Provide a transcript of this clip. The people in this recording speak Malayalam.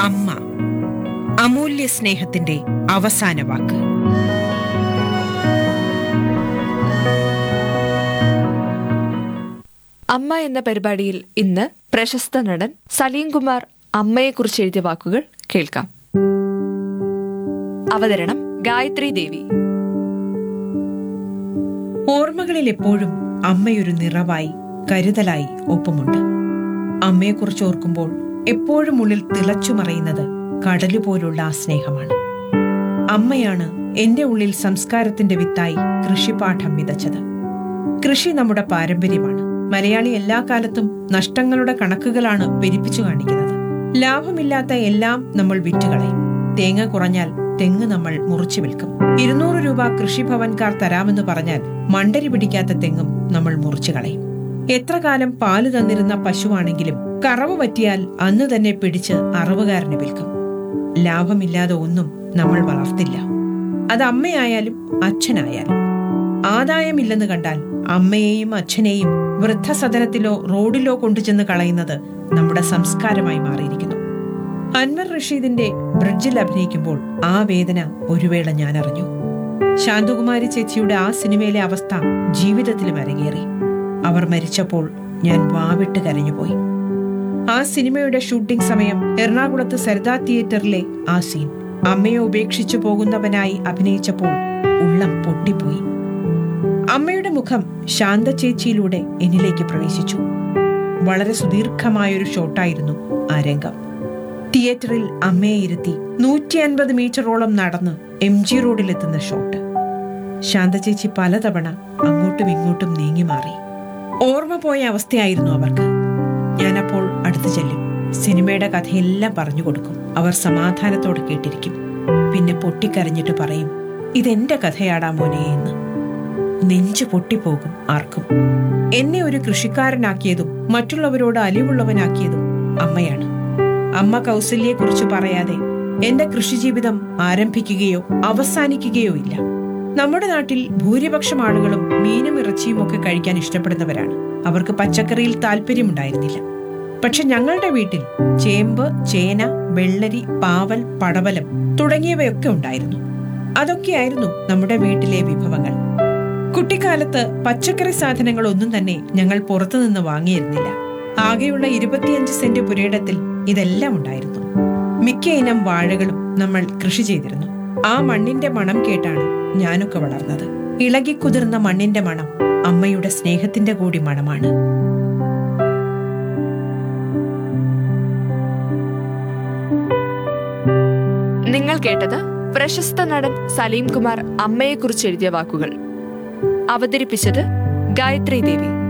അമ്മ അമൂല്യ സ്നേഹത്തിന്റെ അവസാന വാക്ക് അമ്മ എന്ന പരിപാടിയിൽ ഇന്ന് പ്രശസ്ത നടൻ സലീം കുമാർ അമ്മയെക്കുറിച്ച് എഴുതിയ വാക്കുകൾ കേൾക്കാം അവതരണം ഗായത്രി ദേവി ഓർമ്മകളിൽ എപ്പോഴും അമ്മയൊരു നിറവായി കരുതലായി ഒപ്പമുണ്ട് അമ്മയെക്കുറിച്ച് ഓർക്കുമ്പോൾ എപ്പോഴും ഉള്ളിൽ തിളച്ചുമറയുന്നത് കടലുപോലുള്ള ആ സ്നേഹമാണ് അമ്മയാണ് എന്റെ ഉള്ളിൽ സംസ്കാരത്തിന്റെ വിത്തായി കൃഷിപാഠം വിതച്ചത് കൃഷി നമ്മുടെ പാരമ്പര്യമാണ് മലയാളി എല്ലാ കാലത്തും നഷ്ടങ്ങളുടെ കണക്കുകളാണ് പെരിപ്പിച്ചു കാണിക്കുന്നത് ലാഭമില്ലാത്ത എല്ലാം നമ്മൾ വിറ്റുകളയും തേങ്ങ കുറഞ്ഞാൽ തെങ്ങ് നമ്മൾ മുറിച്ചു വിൽക്കും ഇരുന്നൂറ് രൂപ കൃഷിഭവൻകാർ തരാമെന്ന് പറഞ്ഞാൽ മണ്ടരി പിടിക്കാത്ത തെങ്ങും നമ്മൾ മുറിച്ചു കളയും എത്ര കാലം പാല് തന്നിരുന്ന പശുവാണെങ്കിലും കറവ് പറ്റിയാൽ അന്ന് തന്നെ പിടിച്ച് അറവുകാരന് വിൽക്കും ലാഭമില്ലാതെ ഒന്നും നമ്മൾ വളർത്തില്ല അത് അമ്മയായാലും അച്ഛനായാലും ആദായമില്ലെന്ന് കണ്ടാൽ അമ്മയെയും അച്ഛനെയും വൃദ്ധസദനത്തിലോ റോഡിലോ കൊണ്ടുചെന്ന് കളയുന്നത് നമ്മുടെ സംസ്കാരമായി മാറിയിരിക്കുന്നു അൻവർ റഷീദിന്റെ ബ്രിഡ്ജിൽ അഭിനയിക്കുമ്പോൾ ആ വേദന ഒരു വേള ഞാൻ അറിഞ്ഞു ശാന്തകുമാരി ചേച്ചിയുടെ ആ സിനിമയിലെ അവസ്ഥ ജീവിതത്തിലും അരങ്ങേറി അവർ മരിച്ചപ്പോൾ ഞാൻ വാവിട്ട് കരഞ്ഞുപോയി ആ സിനിമയുടെ ഷൂട്ടിംഗ് സമയം എറണാകുളത്ത് സരിത തിയേറ്ററിലെ ആ സീൻ അമ്മയെ ഉപേക്ഷിച്ചു പോകുന്നവനായി അഭിനയിച്ചപ്പോൾ ഉള്ളം പൊട്ടിപ്പോയി അമ്മയുടെ മുഖം ശാന്ത ചേച്ചിയിലൂടെ എന്നിലേക്ക് പ്രവേശിച്ചു വളരെ സുദീർഘമായൊരു ഷോട്ടായിരുന്നു ആ രംഗം തിയേറ്ററിൽ അമ്മയെ ഇരുത്തി നൂറ്റി അൻപത് മീറ്ററോളം നടന്ന് എം ജി റോഡിലെത്തുന്ന ഷോട്ട് ശാന്ത ചേച്ചി പലതവണ അങ്ങോട്ടും ഇങ്ങോട്ടും നീങ്ങി മാറി ഓർമ്മ പോയ അവസ്ഥയായിരുന്നു അവർക്ക് ഞാനപ്പോൾ അടുത്തു ചെല്ലും സിനിമയുടെ കഥയെല്ലാം പറഞ്ഞു കൊടുക്കും അവർ സമാധാനത്തോടെ കേട്ടിരിക്കും പിന്നെ പൊട്ടിക്കരഞ്ഞിട്ട് പറയും ഇതെന്റെ കഥയാടാ മോനെ എന്ന് നെഞ്ചു പൊട്ടിപ്പോകും ആർക്കും എന്നെ ഒരു കൃഷിക്കാരനാക്കിയതും മറ്റുള്ളവരോട് അലിവുള്ളവനാക്കിയതും അമ്മയാണ് അമ്മ കൗസല്യെക്കുറിച്ച് പറയാതെ എന്റെ കൃഷിജീവിതം ആരംഭിക്കുകയോ അവസാനിക്കുകയോ ഇല്ല നമ്മുടെ നാട്ടിൽ ഭൂരിപക്ഷം ആളുകളും മീനും ഇറച്ചിയും ഒക്കെ കഴിക്കാൻ ഇഷ്ടപ്പെടുന്നവരാണ് അവർക്ക് പച്ചക്കറിയിൽ താല്പര്യമുണ്ടായിരുന്നില്ല പക്ഷെ ഞങ്ങളുടെ വീട്ടിൽ ചേമ്പ് ചേന വെള്ളരി പാവൽ പടവലം തുടങ്ങിയവയൊക്കെ ഉണ്ടായിരുന്നു അതൊക്കെയായിരുന്നു നമ്മുടെ വീട്ടിലെ വിഭവങ്ങൾ കുട്ടിക്കാലത്ത് പച്ചക്കറി സാധനങ്ങൾ ഒന്നും തന്നെ ഞങ്ങൾ പുറത്തുനിന്ന് വാങ്ങിയിരുന്നില്ല ആകെയുള്ള ഇരുപത്തിയഞ്ച് സെന്റ് പുരയിടത്തിൽ ഇതെല്ലാം ഉണ്ടായിരുന്നു മിക്ക ഇനം വാഴകളും നമ്മൾ കൃഷി ചെയ്തിരുന്നു ആ മണ്ണിന്റെ മണം കേട്ടാണ് ഞാനൊക്കെ വളർന്നത് ഇളകിക്കുതിർന്ന മണ്ണിന്റെ മണം അമ്മയുടെ സ്നേഹത്തിന്റെ കൂടി മണമാണ് നിങ്ങൾ കേട്ടത് പ്രശസ്ത നടൻ സലീം കുമാർ അമ്മയെക്കുറിച്ച് എഴുതിയ വാക്കുകൾ അവതരിപ്പിച്ചത് ഗായത്രി ദേവി